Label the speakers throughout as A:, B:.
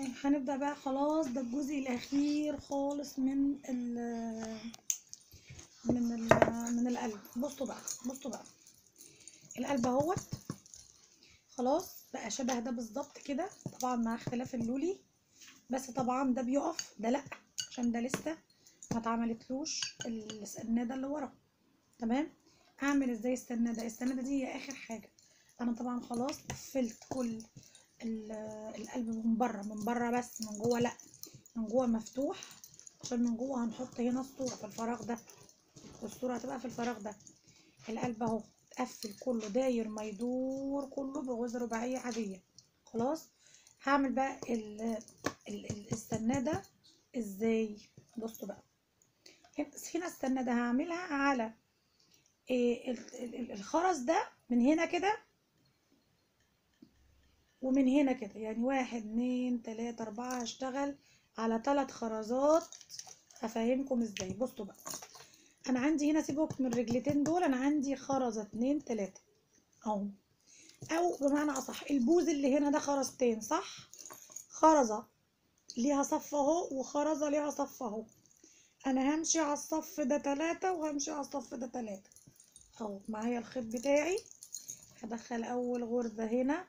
A: هنبدأ بقى خلاص ده الجزء الأخير خالص من ال من ال من القلب بصوا بقى بصوا بقى القلب اهوت خلاص بقى شبه ده بالظبط كده طبعا مع اختلاف اللولي بس طبعا ده بيقف ده لا عشان ده لسه ما اتعملتلوش السناده اللي ورا تمام اعمل ازاي السناده السناده دي هي اخر حاجه انا طبعا خلاص قفلت كل ال- القلب من بره من بره بس من جوه لا من جوه مفتوح عشان من جوه هنحط هنا الصوره في الفراغ ده والصوره هتبقى في الفراغ ده القلب اهو اتقفل كله داير ما يدور كله بغرزه رباعيه عاديه خلاص هعمل بقى ال ال ال السناده ازاي بصوا بقى هنا- هنا السناده هعملها على إيه ال- ال- ال- الخرز ده من هنا كده ومن هنا كده يعني واحد اتنين تلاتة اربعة هشتغل على تلات خرزات هفهمكم ازاي بصوا بقى انا عندي هنا سيبك من الرجلتين دول انا عندي خرزة اتنين تلاتة اهو او بمعنى اصح البوز اللي هنا ده خرزتين صح خرزة ليها صف اهو وخرزة ليها صف اهو انا همشي على الصف ده تلاتة وهمشي على الصف ده تلاتة اهو معايا الخيط بتاعي هدخل اول غرزة هنا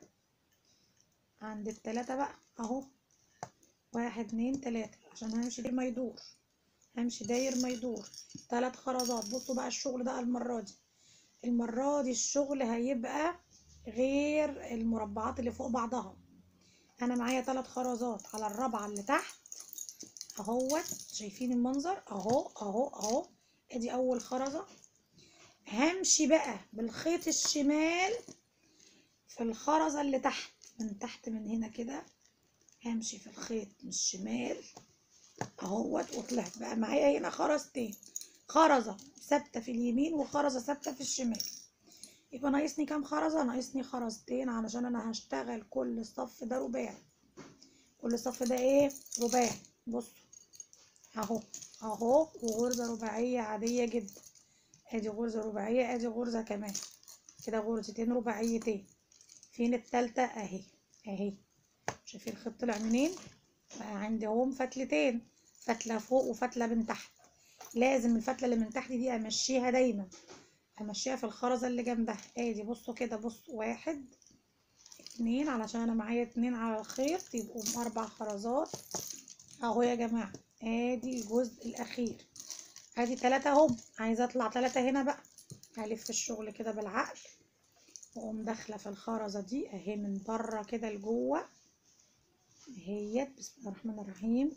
A: عند التلاتة بقى اهو واحد اتنين تلاتة عشان همشي داير ما يدور همشي داير ما يدور تلات خرزات بصوا بقى الشغل ده المرة دي المرة دي الشغل هيبقى غير المربعات اللي فوق بعضها انا معايا تلات خرزات على الرابعة اللي تحت اهوت شايفين المنظر اهو اهو اهو ادي اول خرزة همشي بقى بالخيط الشمال في الخرزة اللي تحت من تحت من هنا كده همشي في الخيط من الشمال اهوت وطلعت بقى معايا هنا خرزتين خرزة ثابتة في اليمين وخرزة ثابتة في الشمال يبقى ناقصني كام خرزة ناقصني خرزتين علشان انا هشتغل كل صف ده رباعي كل صف ده ايه رباعي بصوا اهو اهو وغرزة رباعية عادية جدا ادي غرزة رباعية ادي غرزة كمان كده غرزتين رباعيتين فين التالتة اهي اهي شايفين الخيط طلع منين بقى عندي اهم فتلتين فتلة فوق وفتلة من تحت لازم الفتلة اللي من تحت دي امشيها دايما امشيها في الخرزة اللي جنبها ادي بصوا كده بصوا واحد اتنين علشان انا معايا اتنين على الخيط يبقوا اربع خرزات اهو يا جماعة ادي الجزء الاخير ادي تلاتة اهم عايزة اطلع تلاتة هنا بقى هلف الشغل كده بالعقل واقوم داخلة في الخرزة دي اهي من بره كده لجوه اهيت بسم الله الرحمن الرحيم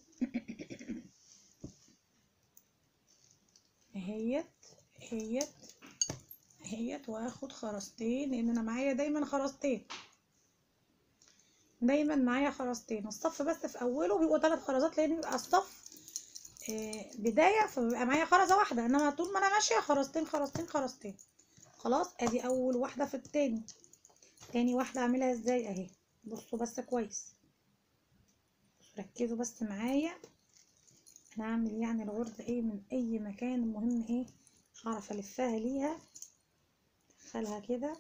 A: اهيت اهيت اهيت واخد خرزتين لان انا معايا دايما خرزتين دايما معايا خرزتين الصف بس في اوله بيبقوا ثلاث خرزات لان بيبقى الصف آه، بداية فبيبقى معايا خرزة واحدة انما طول ما انا ماشية خرزتين خرزتين خرزتين خلاص ادي اول واحدة في التاني تاني واحدة اعملها ازاي اهي بصوا بس كويس ركزوا بس معايا انا هعمل يعني الغرزة ايه من اي مكان المهم ايه هعرف الفها ليها ادخلها كده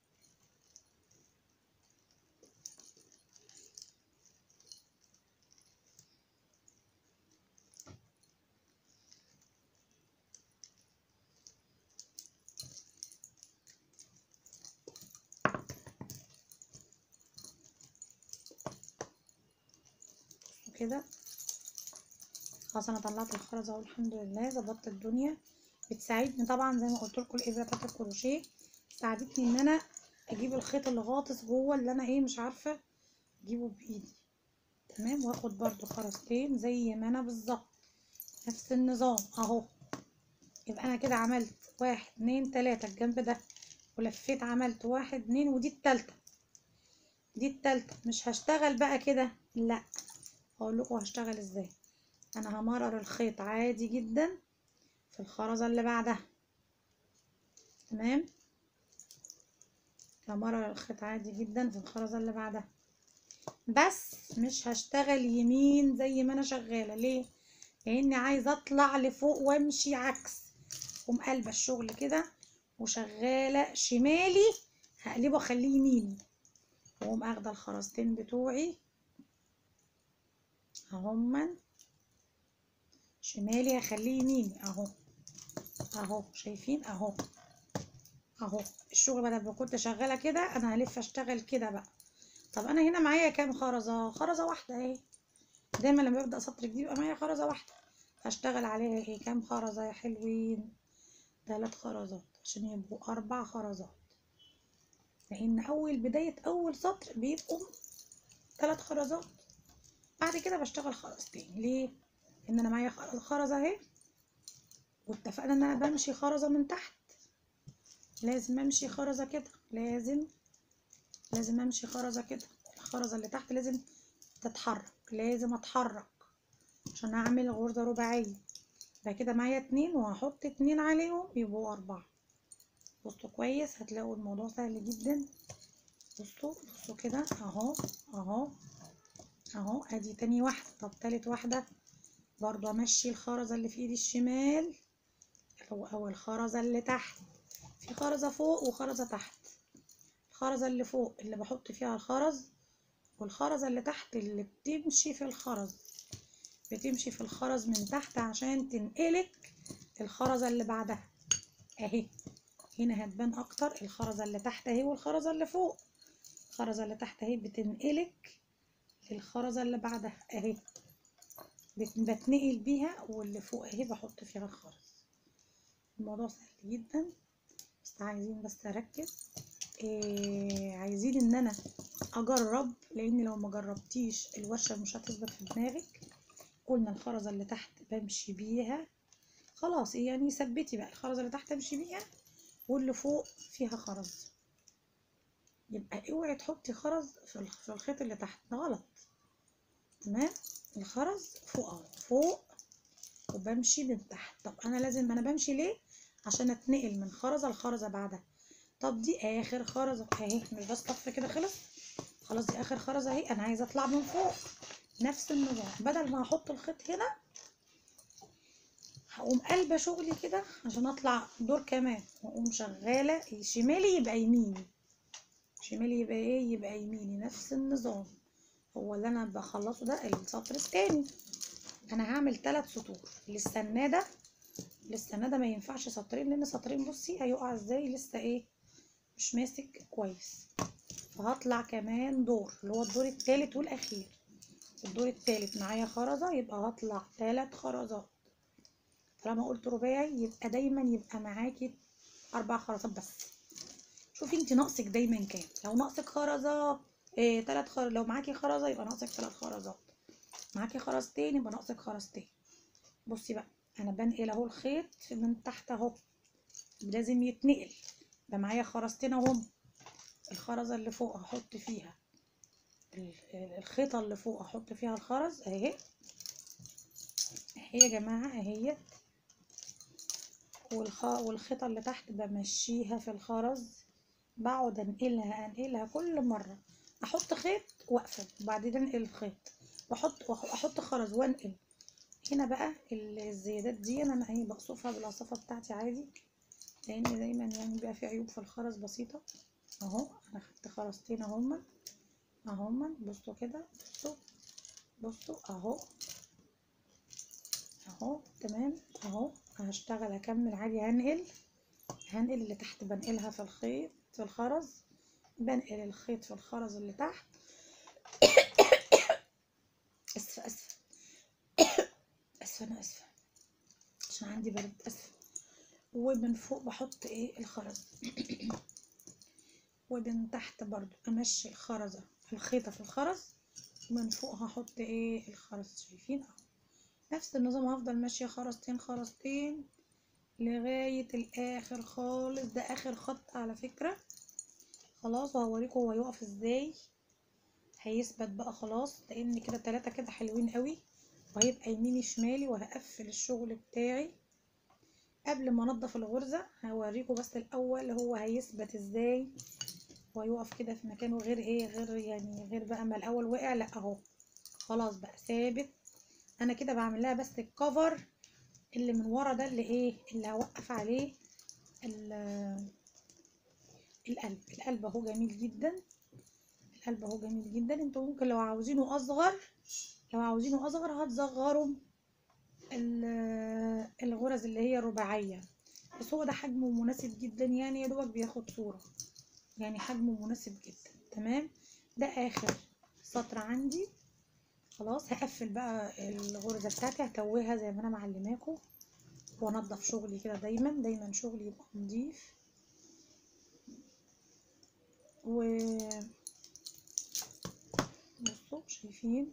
A: كده خلاص انا طلعت الخرزة اهو الحمد لله ظبطت الدنيا بتساعدني طبعا زي ما قلت لكم الابره بتاعت الكروشيه ساعدتني ان انا اجيب الخيط اللي غاطس جوه اللي انا ايه مش عارفه اجيبه بايدي تمام واخد برضو خرزتين زي ما انا بالظبط نفس النظام اهو يبقى انا كده عملت واحد اتنين تلاتة الجنب ده ولفيت عملت واحد اتنين ودي التالتة دي التالتة مش هشتغل بقى كده لا هقول لكم هشتغل ازاي انا همرر الخيط عادي جدا في الخرزة اللي بعدها تمام همرر الخيط عادي جدا في الخرزة اللي بعدها بس مش هشتغل يمين زي ما انا شغالة ليه لاني عايزة اطلع لفوق وامشي عكس قوم قلبة الشغل كده وشغالة شمالي هقلبه اخليه يمين واقوم اخده الخرزتين بتوعي اهما شمالي هخليه يميني اهو اهو شايفين اهو اهو الشغل بدل ما كنت شغاله كده انا هلف اشتغل كده بقى طب انا هنا معايا كام خرزه خرزه واحده اهي دايما لما ببدا سطر جديد يبقى معايا خرزه واحده هشتغل عليها ايه كام خرزه يا حلوين ثلاث خرزات عشان يبقوا اربع خرزات لان اول بدايه اول سطر بيبقوا ثلاث خرزات بعد كده بشتغل خرزتين ليه ان انا معايا خرزه اهي واتفقنا ان انا بمشي خرزه من تحت لازم امشي خرزه كده لازم لازم امشي خرزه كده الخرزه اللي تحت لازم تتحرك لازم اتحرك عشان اعمل غرزه رباعيه يبقى كده معايا اتنين وهحط اتنين عليهم يبقوا اربعه بصوا كويس هتلاقوا الموضوع سهل جدا بصوا بصوا كده اهو اهو اهو ادي تاني واحده طب تالت واحده برضو امشي الخرزه اللي في ايدي الشمال او او الخرزه اللي تحت في خرزه فوق وخرزه تحت الخرزه اللي فوق اللي بحط فيها الخرز والخرزه اللي تحت اللي بتمشي في الخرز بتمشي في الخرز من تحت عشان تنقلك الخرزه اللي بعدها اهي هنا هتبان اكتر الخرزه اللي تحت اهي والخرزه اللي فوق الخرزه اللي تحت اهي بتنقلك للخرزه اللي بعدها اهي بتنقل بيها واللي فوق اهي بحط فيها الخرز الموضوع سهل جدا بس عايزين بس اركز إيه عايزين ان انا اجرب لان لو ما جربتيش الورشه مش هتثبت في دماغك قلنا الخرزه اللي تحت بمشي بيها خلاص يعني ثبتي بقى الخرزه اللي تحت امشي بيها واللي فوق فيها خرز يبقى اوعي تحطي خرز في الخيط اللي تحت ده غلط تمام الخرز فوق اهو فوق وبمشي من تحت طب انا لازم انا بمشي ليه عشان اتنقل من خرزه لخرزه بعدها طب دي اخر خرزه اهي مش ده الصف كده خلص خلاص دي اخر خرزه اهي انا عايزه اطلع من فوق نفس النظام بدل ما احط الخيط هنا هقوم قلبه شغلي كده عشان اطلع دور كمان واقوم شغاله شمالي يبقى يميني شمالي يبقى ايه يبقى يميني نفس النظام هو اللي انا بخلصه ده السطر التاني انا هعمل ثلاث سطور للسناده للسناده ما ينفعش سطرين لان سطرين بصي هيقع ازاي لسه ايه مش ماسك كويس فهطلع كمان دور اللي هو الدور التالت والاخير الدور التالت معايا خرزه يبقى هطلع ثلاث خرزات طالما قلت رباعي يبقى دايما يبقى معاكي اربع خرزات بس شوفي انت ناقصك دايما كام لو ناقصك خرزه إيه تلات خر... لو معاكي خرزه يبقى ناقصك تلات خرزات معاكي خرزتين يبقى ناقصك خرزتين بصي بقى انا بنقل اهو الخيط من تحت اهو لازم يتنقل ده معايا خرزتين اهم الخرزه اللي فوق هحط فيها الخيطه اللي فوق احط فيها الخرز اهي اهي يا جماعه اهي والخ... والخيطه اللي تحت بمشيها في الخرز بقعد انقلها انقلها كل مره احط خيط واقفل وبعدين انقل الخيط واحط واحط خرز وانقل هنا بقى الزيادات دي انا ايه بقصفها بالقصافه بتاعتي عادي لان دايما يعني بيبقى في عيوب في الخرز بسيطه اهو انا خدت خرزتين اهما اهما بصوا كده بصوا بصوا اهو اهو تمام اهو هشتغل اكمل عادي هنقل هنقل اللي تحت بنقلها في الخيط في الخرز بنقل الخيط في الخرز اللي تحت اسفه اسفه اسفه انا اسفه عشان عندي برد اسفه ومن فوق بحط ايه الخرز ومن تحت برضو امشي الخرزه الخيطه في الخرز ومن فوق هحط ايه الخرز شايفين اهو نفس النظام هفضل ماشيه خرزتين خرزتين لغايه الاخر خالص ده اخر خط على فكره خلاص وهوريكم هو يقف ازاي هيثبت بقى خلاص لان كده تلاتة كده حلوين قوي وهيبقى يميني شمالي وهقفل الشغل بتاعي قبل ما انضف الغرزة هوريكم بس الاول هو هيثبت ازاي وهيقف كده في مكانه غير ايه غير يعني غير بقى ما الاول وقع لا اهو خلاص بقى ثابت انا كده بعمل لها بس الكفر اللي من ورا ده اللي ايه اللي هوقف عليه القلب القلب اهو جميل جدا القلب اهو جميل جدا انتوا ممكن لو عاوزينه اصغر لو عاوزينه اصغر هتصغروا ال- الغرز اللي هي الرباعية بس هو ده حجمه مناسب جدا يعني يا دوبك بياخد صورة يعني حجمه مناسب جدا تمام ده اخر سطر عندي خلاص هقفل بقى الغرزة بتاعتي هتوهها زي ما انا معلماكم وانضف شغلي كده دايما دايما شغلي يبقى نضيف و بصوا شايفين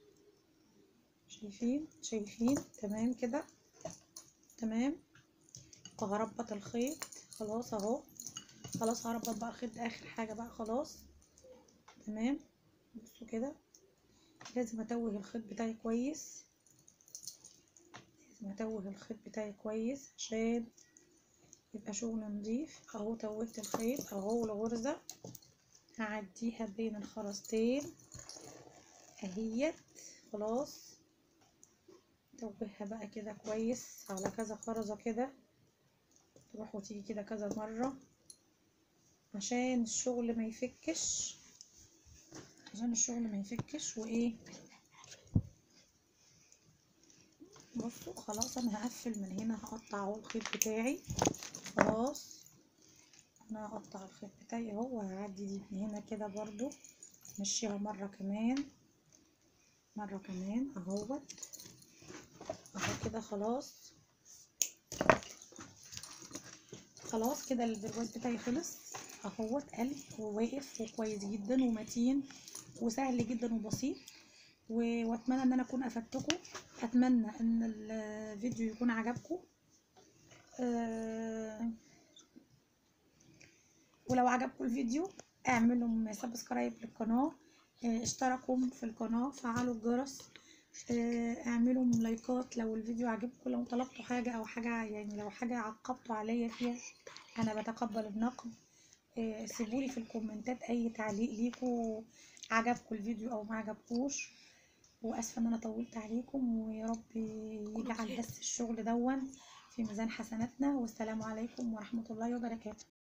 A: شايفين شايفين تمام كده تمام وهربط الخيط خلاص اهو خلاص هربط بقى الخيط ده اخر حاجة بقى خلاص تمام بصوا كده لازم اتوه الخيط بتاعي كويس لازم اتوه الخيط بتاعي كويس عشان يبقى شغل نضيف اهو توهت الخيط اهو الغرزة هعديها بين الخرزتين اهيت خلاص توهها بقى كده كويس على كذا خرزة كده تروح وتيجي كده كذا مرة عشان الشغل ما يفكش عشان الشغل ما يفكش وايه بصوا خلاص انا هقفل من هنا هقطع اهو الخيط بتاعي خلاص انا هقطع الخيط بتاعي اهو وهعدي دي من هنا كده برضو مشيها مرة كمان مرة كمان اهوت اهو كده خلاص خلاص كده البرواز بتاعي خلص اهوت قلب وواقف وكويس جدا ومتين وسهل جدا وبسيط و- واتمنى ان انا اكون افدتكم اتمنى ان الفيديو يكون عجبكم آه، ولو عجبكم الفيديو اعملوا سبسكرايب للقناة آه، اشتركوا في القناة فعلوا الجرس آه، اعملوا لايكات لو الفيديو عجبكم لو طلبتوا حاجة او حاجة يعني لو حاجة عقبتوا عليا فيها انا بتقبل النقد آه، سيبولي في الكومنتات اي تعليق ليكوا عجبكم الفيديو او ما عجبكوش واسفه ان انا طولت عليكم ويا رب يجعل بس الشغل دون في ميزان حسناتنا والسلام عليكم ورحمه الله وبركاته